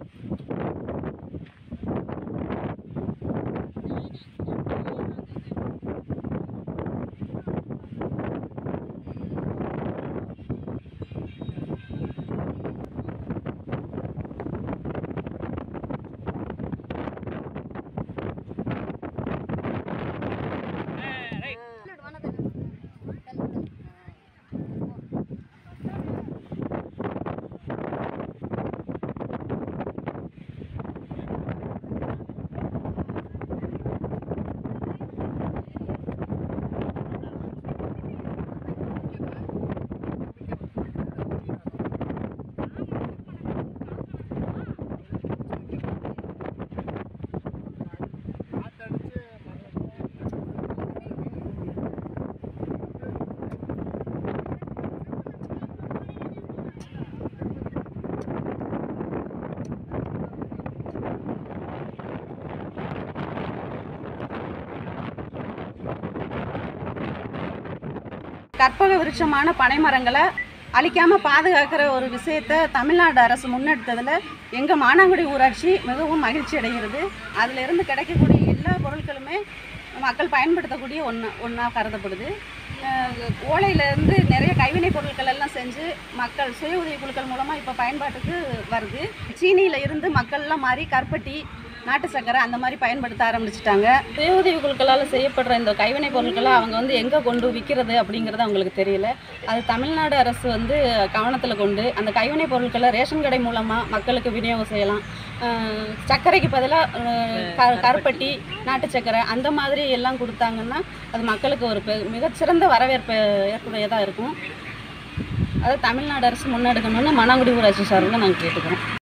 கற்பக விருட்சமான பனைமரங்களை அழிக்காம பாதுகாக்கிற ஒரு விஷயத்தை தமிழ்நாடு அரசு முன்னெடுத்ததில் எங்கள் மானாங்குடி ஊராட்சி மிகவும் மகிழ்ச்சி அடைகிறது அதிலிருந்து கிடைக்கக்கூடிய எல்லா பொருட்களுமே மக்கள் பயன்படுத்தக்கூடிய ஒன்று ஒன்றா கருதப்படுது அஹ் ஓலையிலேருந்து நிறைய கைவினைப் பொருட்கள் எல்லாம் செஞ்சு மக்கள் சுய உதவி குழுக்கள் மூலமாக இப்போ பயன்பாட்டுக்கு வருது சீனியில் இருந்து மக்கள்லாம் மாறி கருப்பட்டி நாட்டு சக்கரை அந்த மாதிரி பயன்படுத்த ஆரம்பிச்சிட்டாங்க சுய உதவி குழுக்களால் செய்யப்படுற இந்த கைவினைப் பொருட்களை அவங்க வந்து எங்கே கொண்டு விற்கிறது அப்படிங்கிறது அவங்களுக்கு தெரியல அது தமிழ்நாடு அரசு வந்து கவனத்தில் கொண்டு அந்த கைவினைப் பொருட்களை ரேஷன் கடை மூலமாக மக்களுக்கு விநியோகம் செய்யலாம் அஹ் சர்க்கரைக்கு பதிலாக க கருப்பட்டி நாட்டு சர்க்கரை அந்த மாதிரி எல்லாம் கொடுத்தாங்கன்னா அது மக்களுக்கு ஒரு பெ- மிகச்சிறந்த வரவேற்பு ஏற்புடையதாக இருக்கும் அதை தமிழ்நாடு அரசு முன்னெடுக்கணும்னு மணாங்குடி ஊராட்சி சார்பில் நாங்கள் கேட்டுக்கிறோம்